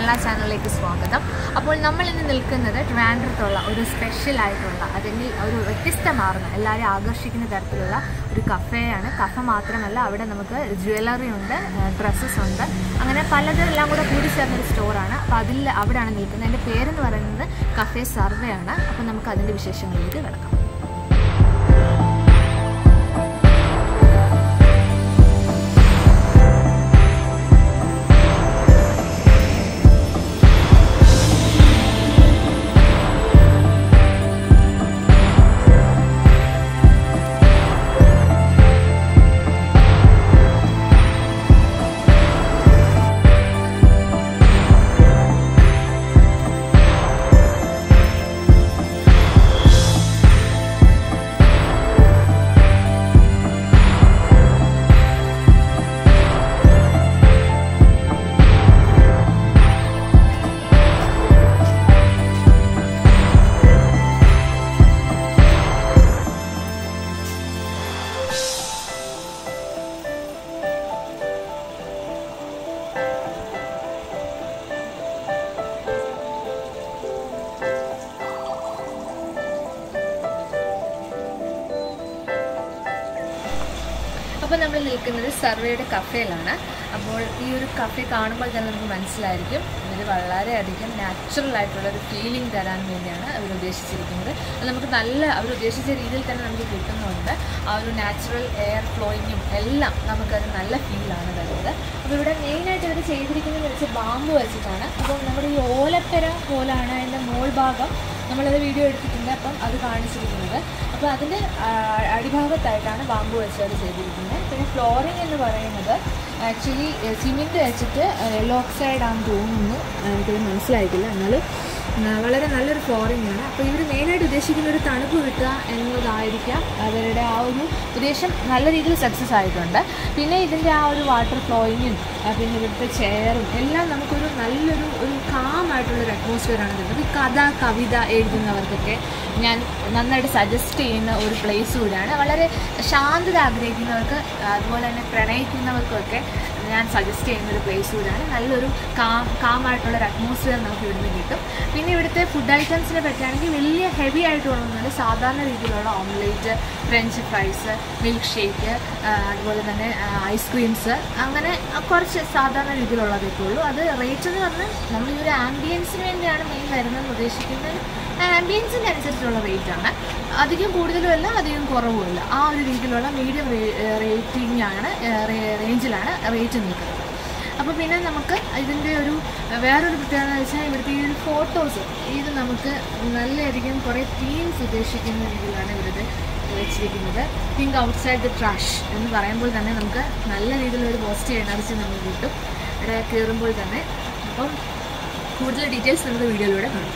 കേരള ചാനലിലേക്ക് സ്വാഗതം അപ്പോൾ നമ്മൾ ഇന്ന് നിൽക്കുന്നത് ട്രാൻഡ്രത്തുള്ള ഒരു സ്പെഷ്യൽ ആയിട്ടുള്ള അതിൻ്റെ ഒരു വ്യത്യസ്തമാർന്ന എല്ലാവരെയും ആകർഷിക്കുന്ന തരത്തിലുള്ള ഒരു കഫേയാണ് കഫ മാത്രമല്ല അവിടെ നമുക്ക് ജ്വല്ലറി ഉണ്ട് ഡ്രസ്സസ് ഉണ്ട് അങ്ങനെ പലതും എല്ലാം കൂടെ കൂടി ചേർന്നൊരു സ്റ്റോറാണ് അപ്പോൾ അതിൽ അവിടെയാണ് നിൽക്കുന്നത് എൻ്റെ പേരെന്ന് പറയുന്നത് കഫേ സർവേ ആണ് അപ്പോൾ നമുക്ക് അതിൻ്റെ വിശേഷങ്ങളിലേക്ക് കിടക്കാം അപ്പോൾ നമ്മൾ നിൽക്കുന്നത് സർവേയുടെ കഫേയിലാണ് അപ്പോൾ ഈ ഒരു കഫേ കാണുമ്പോൾ തന്നെ നമുക്ക് മനസ്സിലായിരിക്കും ഇവർ വളരെയധികം നാച്ചുറൽ ആയിട്ടുള്ള ഒരു ഫീലിംഗ് തരാൻ വേണ്ടിയാണ് അവർ ഉദ്ദേശിച്ചിരിക്കുന്നത് അത് നമുക്ക് നല്ല അവർ ഉദ്ദേശിച്ച രീതിയിൽ തന്നെ നമുക്ക് കിട്ടുന്നുണ്ട് ആ ഒരു നാച്ചുറൽ എയർ ഫ്ലോയിങ്ങും എല്ലാം നമുക്കത് നല്ല ഫീലാണ് തരുന്നത് അപ്പോൾ ഇവിടെ മെയിനായിട്ട് ഇവർ ചെയ്തിരിക്കുന്നത് വെച്ച് ബാമ്പ് വെച്ചിട്ടാണ് അപ്പോൾ നമ്മുടെ ഈ ഓലപ്പര പോലാണ് അതിൻ്റെ മോൾ ഭാഗം നമ്മളത് വീഡിയോ എടുത്തിട്ടുണ്ട് അപ്പം അത് കാണിച്ചിരിക്കുന്നത് അപ്പോൾ അതിൻ്റെ അടിഭാഗത്തായിട്ടാണ് ബാമ്പു വെച്ച് അത് ചെയ്തിരിക്കുന്നത് പിന്നെ ഫ്ലോറിംഗ് എന്ന് പറയുന്നത് ആക്ച്വലി സിമെൻറ്റ് വെച്ചിട്ട് യെല്ലോ ഓക്സൈഡ് ആണെന്ന് തോന്നുന്നു എനിക്കത് മനസ്സിലായിട്ടില്ല എന്നാലും വളരെ നല്ലൊരു ഫ്ലോറിംഗ് ആണ് അപ്പോൾ ഇവർ മെയിനായിട്ട് ഉദ്ദേശിക്കുന്ന ഒരു തണുപ്പ് കിട്ടുക എന്നതായിരിക്കാം അവരുടെ ആ ഒരു ഉദ്ദേശം നല്ല രീതിയിൽ സക്സസ് ആയിട്ടുണ്ട് പിന്നെ ഇതിൻ്റെ ആ ഒരു വാട്ടർ ഫ്ലോയിങ്ങും പിന്നെ ഇവിടുത്തെ ചെയറും എല്ലാം നമുക്കൊരു നല്ലൊരു ഒരു കാമായിട്ടുള്ളൊരു അറ്റ്മോസ്ഫിയറാണ് തരുന്നത് ഈ കഥ കവിത എഴുതുന്നവർക്കൊക്കെ ഞാൻ നന്നായിട്ട് സജസ്റ്റ് ചെയ്യുന്ന ഒരു പ്ലേസ് കൂടിയാണ് വളരെ ശാന്തത ആഗ്രഹിക്കുന്നവർക്ക് അതുപോലെ തന്നെ പ്രണയിക്കുന്നവർക്കൊക്കെ ഞാൻ സജസ്റ്റ് ചെയ്യുന്ന ഒരു പ്ലേസ് കൂടിയാണ് നല്ലൊരു കാം കാമായിട്ടുള്ളൊരു അറ്റ്മോസ്ഫിയർ നമുക്ക് ഇവിടുന്ന് കിട്ടും പിന്നെ ഇവിടുത്തെ ഫുഡ് ഐറ്റംസിനെ പറ്റുകയാണെങ്കിൽ വലിയ ഹെവി ആയിട്ടുള്ളതൊന്നുമില്ല സാധാരണ രീതിയിലുള്ള omelette french fries milk shake അതുപോലെ തന്നെ ഐസ്ക്രീംസ് അങ്ങനെ കുറച്ച് സാധാരണ രീതിയിലുള്ളതൊക്കെ ഉള്ളൂ അത് റേറ്റ് എന്ന് പറഞ്ഞാൽ നമ്മൾ ഈ ഒരു ആംബിയൻസിന് വേണ്ടിയാണ് മെയിൻ വരുന്നതെന്ന് ഉദ്ദേശിക്കുന്നത് ആംബിയൻസിൻ്റെ അനുസരിച്ചുള്ള റേറ്റ് ആണ് അധികം കൂടുതലുമല്ല അധികം കുറവുമല്ല ആ ഒരു രീതിയിലുള്ള മീഡിയം റേറ്റിംഗ് ആണ് റേഞ്ചിലാണ് റേറ്റ് നിൽക്കുന്നത് അപ്പോൾ പിന്നെ നമുക്ക് ഇതിൻ്റെ ഒരു വേറൊരു പ്രത്യേകത എന്ന് വെച്ചാൽ ഇവിടുത്തെ ഈ ഒരു ഫോട്ടോസ് ഇത് നമുക്ക് നല്ലധികം കുറേ തീംസ് ഉദ്ദേശിക്കുന്ന രീതിയിലാണ് ഇവരത് വെച്ചിരിക്കുന്നത് തിങ്ക് ഔട്ട്സൈഡ് ദ ട്രാഷ് എന്ന് പറയുമ്പോൾ തന്നെ നമുക്ക് നല്ല രീതിയിലൊരു പോസിറ്റീവ് എനർജി നമുക്ക് കിട്ടും ഇവിടെ കയറുമ്പോൾ തന്നെ അപ്പം കൂടുതൽ ഡീറ്റെയിൽസ് നമുക്ക് വീഡിയോയിലൂടെ കാണാം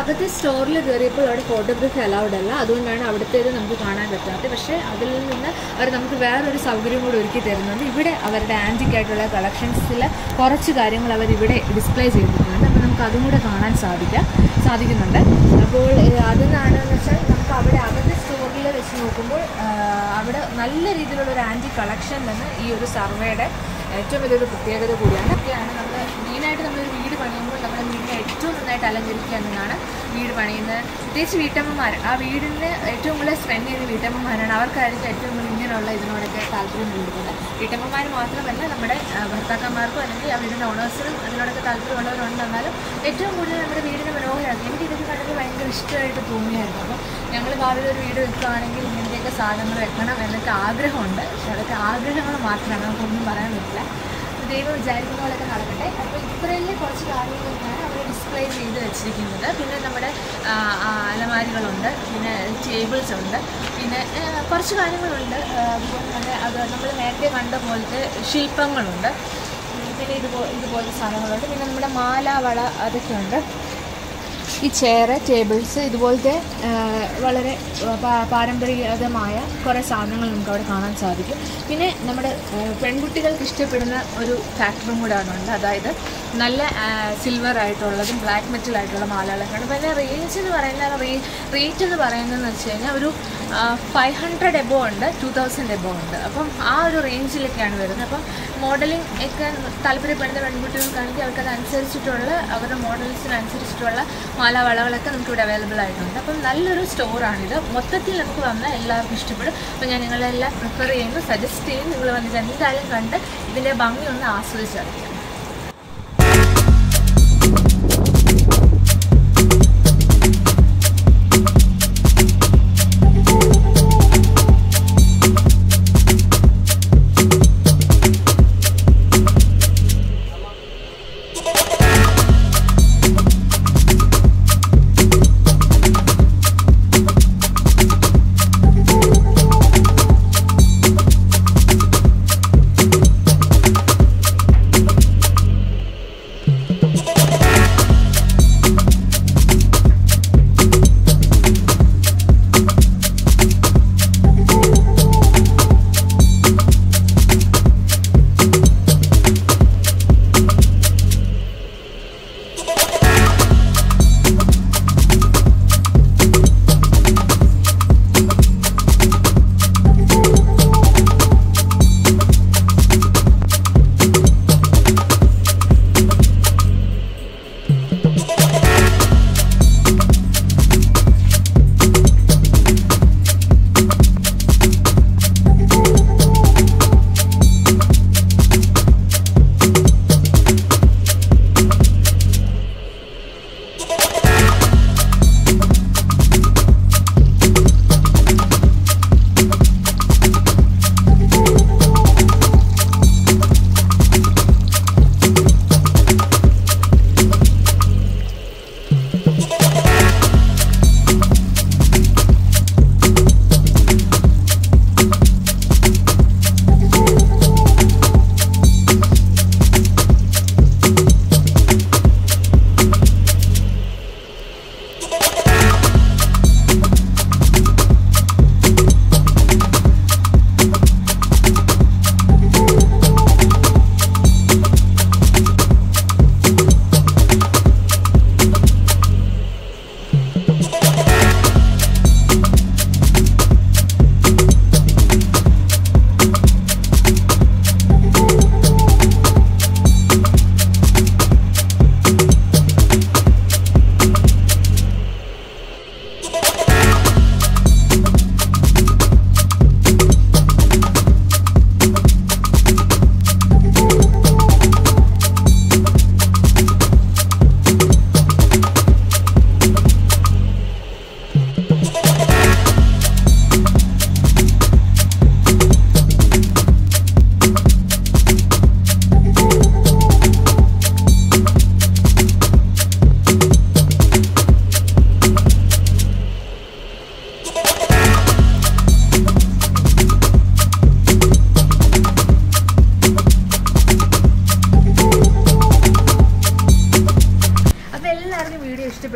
അകത്തെ സ്റ്റോറിൽ കയറിയപ്പോൾ അവിടെ ഫോട്ടോഗ്രാഫി അലൗഡ് അല്ല അതുകൊണ്ടാണ് അവിടുത്തേത് നമുക്ക് കാണാൻ പറ്റാത്തത് പക്ഷേ അതിൽ നിന്ന് അവർ നമുക്ക് വേറൊരു സൗകര്യം കൂടി ഒരുക്കി തരുന്നുണ്ട് ഇവിടെ അവരുടെ ആൻറ്റിക് ആയിട്ടുള്ള കളക്ഷൻസിൽ കുറച്ച് കാര്യങ്ങൾ അവർ ഇവിടെ ഡിസ്പ്ലേ ചെയ്തിട്ടുണ്ട് അപ്പോൾ നമുക്ക് അതും കൂടെ കാണാൻ സാധിക്കാം സാധിക്കുന്നുണ്ട് അപ്പോൾ ഏഹ്, അതെന്നാണെന്ന് വെച്ചാൽ നമുക്ക് അവിടെ അകത്തെ സ്റ്റോറിൽ വെച്ച് നോക്കുമ്പോൾ ആഹ്, അവിടെ നല്ല രീതിയിലുള്ള ഒരു ആൻറ്റി കളക്ഷൻ തന്നെ ഈ ഒരു സർവേയുടെ ഏറ്റവും വലിയൊരു പ്രത്യേകത കൂടിയാണ് ഒക്കെയാണ് നമ്മൾ മെയിനായിട്ട് നമ്മളൊരു വീട് പണിയുമ്പോൾ നമ്മുടെ വീടിനെ ഏറ്റവും നന്നായിട്ട് അലങ്കരിക്കുക എന്നതാണ് വീട് പണിയുന്നത് പ്രത്യേകിച്ച് വീട്ടമ്മമാർ ആ വീടിന് ഏറ്റവും കൂടുതൽ സ്പെൻഡ് ചെയ്യുന്ന വീട്ടമ്മമാരാണ് അവർക്കായിരിക്കും ഏറ്റവും കൂടുതൽ ഇങ്ങനെയുള്ള ഇതിനോടൊക്കെ താല്പര്യം കൊടുക്കുന്നത് വീട്ടമ്മമാർ മാത്രമല്ല നമ്മുടെ ആ, ഭർത്താക്കന്മാർക്കും അല്ലെങ്കിൽ ആ വീടിൻ്റെ ഓണേഴ്സിനും അതിനോടൊക്കെ താല്പര്യമുള്ളവരുണ്ടെന്നാലും ഏറ്റവും കൂടുതൽ നമ്മുടെ വീടിനെ മനോഹരമാക്കി എനിക്ക് ഇതൊക്കെ കണ്ടപ്പോൾ ഭയങ്കര ഇഷ്ടമായിട്ട് തോന്നിയായിരുന്നു അപ്പം ഞങ്ങൾ ഭാവിയിൽ ഒരു വീട് വെക്കുകയാണെങ്കിൽ ഇങ്ങനത്തെയൊക്കെ സാധനങ്ങൾ വെക്കണം എന്നൊക്കെ ആഗ്രഹമുണ്ട് പക്ഷെ അതൊക്കെ ആഗ്രഹങ്ങൾ മാത്രമാണ് നമുക്കൊന്നും പറയാൻ പറ്റില്ല ദൈവം വിചാരിക്കുന്ന പോലെയൊക്കെ നടക്കട്ടെ അപ്പോൾ ഇത്രയല്ലേ കുറച്ച് കാര്യങ്ങളൊക്കെയാണ് അവർ ഡിസ്പ്ലേ ചെയ്ത് വെച്ചിരിക്കുന്നത് പിന്നെ നമ്മുടെ ആ, ആ, അലമാരികളുണ്ട് പിന്നെ ടേബിൾസ് ഉണ്ട് പിന്നെ ആ, കുറച്ച് കാര്യങ്ങളുണ്ട് ആ, അതുപോലെ തന്നെ അത് നമ്മൾ നേരത്തെ കണ്ട പോലത്തെ ശില്പങ്ങളുണ്ട് ഉം, പിന്നെ ഇതുപോ ഇതുപോലത്തെ സാധനങ്ങളുണ്ട് പിന്നെ നമ്മുടെ മാല വള അതൊക്കെയുണ്ട് ഈ ചെയറ് ടേബിൾസ് ഇതുപോലത്തെ ആ, വളരെ ആ, പാ- പാരമ്പര്യഗതമായ കുറേ സാധനങ്ങൾ നമുക്ക് അവിടെ കാണാൻ സാധിക്കും പിന്നെ നമ്മുടെ ആ, പെൺകുട്ടികൾക്ക് ഇഷ്ടപ്പെടുന്ന ഒരു ഫാക്ടറും കൂടെ ഉണ്ട് അതായത് നല്ല സിൽവർ ആയിട്ടുള്ളതും ബ്ലാക്ക് മെറ്റൽ ആയിട്ടുള്ള മാലകളൊക്കെ ഉണ്ട് പിന്നെ റേഞ്ച് എന്ന് പറയുന്ന റേ റേറ്റ് എന്ന് പറയുന്നതെന്ന് വെച്ച് കഴിഞ്ഞാൽ ഒരു ഫൈവ് ഹൺഡ്രഡ് എബോ ഉണ്ട് ടു തൗസൻഡ് എബോ ഉണ്ട് അപ്പം ആ ഒരു റേഞ്ചിലൊക്കെയാണ് വരുന്നത് അപ്പം മോഡലിംഗ് ഒക്കെ താല്പര്യപ്പെടുന്ന പെൺകുട്ടികൾക്കാണെങ്കിൽ അവർക്ക് അതനുസരിച്ചിട്ടുള്ള അവരുടെ മോഡൽസിനനുസരിച്ചിട്ടുള്ള മാല വളകളൊക്കെ നമുക്ക് ഇവിടെ അവൈലബിൾ ആയിട്ടുണ്ട് അപ്പം നല്ലൊരു സ്റ്റോറാണിത് മൊത്തത്തിൽ നമുക്ക് വന്നാൽ എല്ലാവർക്കും ഇഷ്ടപ്പെടും അപ്പം ഞാൻ നിങ്ങളെല്ലാം പ്രിഫർ ചെയ്യുന്നു സജസ്റ്റ് ചെയ്യും നിങ്ങൾ വന്നിട്ട് എന്തായാലും കണ്ട് ഇതിൻ്റെ ഭംഗി ഒന്ന് ആസ്വദിച്ചറിയാം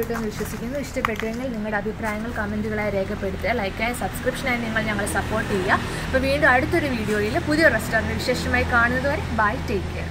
ഇഷ്ടപ്പെട്ടു എന്ന് വിശ്വസിക്കുന്നു ഇഷ്ടപ്പെട്ടുവെങ്കിൽ നിങ്ങളുടെ അഭിപ്രായങ്ങൾ കമൻറ്റുകളായി രേഖപ്പെടുത്തുക ലൈക്കായി സബ്സ്ക്രിപ്ഷനായി നിങ്ങൾ ഞങ്ങളെ സപ്പോർട്ട് ചെയ്യുക അപ്പോൾ വീണ്ടും അടുത്തൊരു വീഡിയോയിൽ പുതിയ റെസ്റ്റോറൻറ്റ് വിശേഷമായി കാണുന്നതുവരെ ബൈ ടേക്ക് കെയർ